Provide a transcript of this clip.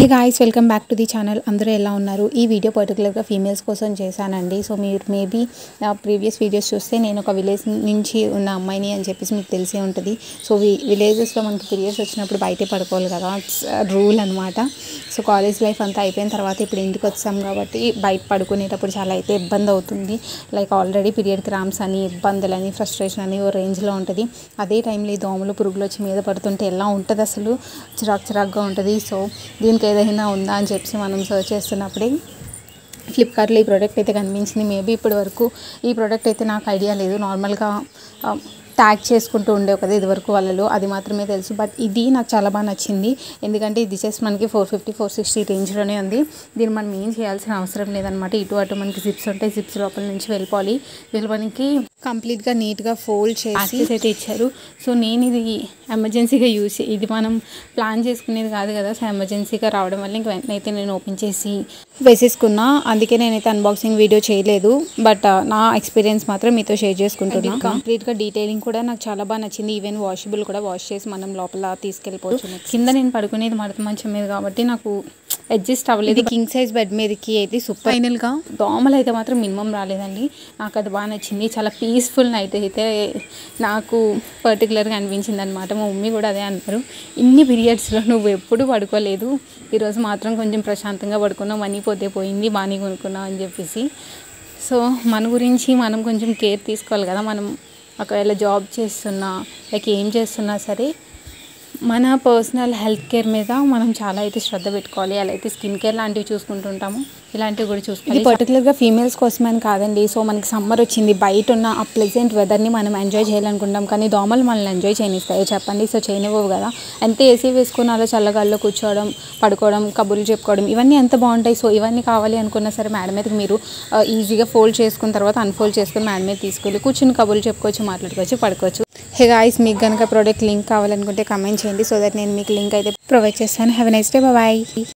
hey guys welcome back to the channel అందరూ ఎలా ఉన్నారు ఈ వీడియో పర్టికులర్గా ఫీమేల్స్ కోసం చేశానండి సో మీరు మేబీ నా ప్రీవియస్ వీడియోస్ చూస్తే నేను ఒక విలేజ్ నుంచి ఉన్న అమ్మాయిని అని చెప్పేసి మీకు తెలిసే ఉంటుంది సో వి విలేజెస్లో మనకి పీరియడ్స్ వచ్చినప్పుడు బయటే పడుకోవాలి కదా రూల్ అనమాట సో కాలేజ్ లైఫ్ అంతా అయిపోయిన తర్వాత ఇప్పుడు ఇంటికి వచ్చాం కాబట్టి బయట పడుకునేటప్పుడు చాలా అయితే ఇబ్బంది అవుతుంది లైక్ ఆల్రెడీ పీరియడ్ క్రామ్స్ అని ఇబ్బందులని ఫ్రస్ట్రేషన్ అని ఓ రేంజ్లో ఉంటుంది అదే టైంలో ఈ దోమలు పురుగులు వచ్చి మీద పడుతుంటే ఎలా ఉంటుంది అసలు చిరాక్ చిరాక్గా ఉంటుంది సో దీనికి ఏదైనా ఉందా అని చెప్పి మనం సర్చ్ చేస్తున్నప్పుడే ఫ్లిప్కార్ట్లో ఈ ప్రోడక్ట్ అయితే కనిపించింది మేబీ ఇప్పటి వరకు ఈ ప్రోడక్ట్ అయితే నాకు ఐడియా లేదు నార్మల్గా ట్యాగ్ చేసుకుంటూ ఉండే కదా ఇది వరకు వాళ్ళలో అది మాత్రమే తెలుసు బట్ ఇది నాకు చాలా బాగా నచ్చింది ఎందుకంటే ఇది జస్ట్ మనకి ఫోర్ ఫిఫ్టీ ఫోర్ సిక్స్టీ రేంజ్లోనే ఉంది దీన్ని మనం ఏం చేయాల్సిన అవసరం లేదనమాట ఇటు అటు మనకి జిప్స్ ఉంటాయి జిప్స్ లోపల నుంచి వెళ్ళిపోవాలి వీళ్ళు మనకి కంప్లీట్గా నీట్గా ఫోల్డ్ చేసి అయితే ఇచ్చారు సో నేను ఇది ఎమర్జెన్సీగా యూస్ ఇది మనం ప్లాన్ చేసుకునేది కాదు కదా సో ఎమర్జెన్సీగా రావడం వల్ల ఇంక వెంటనే అయితే నేను ఓపెన్ చేసి వేసేసుకున్నా అందుకే నేనైతే అన్బాక్సింగ్ వీడియో చేయలేదు బట్ నా ఎక్స్పీరియన్స్ మాత్రం మీతో షేర్ చేసుకుంటున్నా కంప్లీట్గా డీటెయిలింగ్ కూడా నాకు చాలా బాగా నచ్చింది ఈవెన్ వాషబుల్ కూడా వాష్ చేసి మనం లోపల తీసుకెళ్ళిపోవచ్చు కింద నేను పడుకునేది మడత మంచం మీద కాబట్టి నాకు అడ్జస్ట్ అవ్వలేదు కింగ్ సైజ్ బెడ్ మీదకి అయితే సూపర్ ఫైనల్గా దోమలు అయితే మాత్రం మినిమం రాలేదండి నాకు అది బాగా నచ్చింది చాలా పీస్ఫుల్ నైట్ అయితే నాకు పర్టికులర్గా అనిపించింది అనమాట మా మమ్మీ కూడా అదే అన్నారు ఇన్ని పీరియడ్స్లో నువ్వు ఎప్పుడు పడుకోలేదు ఈరోజు మాత్రం కొంచెం ప్రశాంతంగా పడుకున్నావు మనీ పోతే పోయింది బాగానే కొనుక్కున్నావు అని చెప్పేసి సో మన గురించి మనం కొంచెం కేర్ తీసుకోవాలి కదా మనం ఒకవేళ జాబ్ చేస్తున్నా లైక్ ఏం చేస్తున్నా సరే మన పర్సనల్ హెల్త్ కేర్ మీద మనం చాలా అయితే శ్రద్ధ పెట్టుకోవాలి అలా అయితే స్కిన్ కేర్ లాంటివి చూసుకుంటుంటాము ఇలాంటివి కూడా చూసుకోవాలి ఇది పర్టికులర్గా ఫీమేల్స్ కోసమని కాదండి సో మనకి సమ్మర్ వచ్చింది బయట ఉన్న ఆ ప్లెజెంట్ వెదర్ని మనం ఎంజాయ్ చేయాలనుకుంటాం కానీ దోమలు మనల్ని ఎంజాయ్ చేయనిస్తాయో చెప్పండి సో చేయనివ్వవు కదా ఎంత ఏసీ వేసుకుని అలా చల్లగాల్లో కూర్చోవడం పడుకోవడం కబుర్లు చెప్పుకోవడం ఇవన్నీ ఎంత బాగుంటాయి సో ఇవన్నీ కావాలి అనుకున్నా సరే మేడం మీదకి మీరు ఈజీగా ఫోల్డ్ చేసుకున్న తర్వాత అన్ఫోల్డ్ చేసుకుని మేడం మీద తీసుకెళ్ళి కూర్చుని కబుర్లు చెప్పుకోవచ్చు మాట్లాడుకోవచ్చు పడుకోవచ్చు హే గాయస్ మీకు కనుక ప్రోడక్ట్ లింక్ కావాలనుకుంటే కమెంట్ చేయండి సో దట్ నేను మీకు లింక్ అయితే ప్రొవైడ్ చేస్తాను have a nice day bye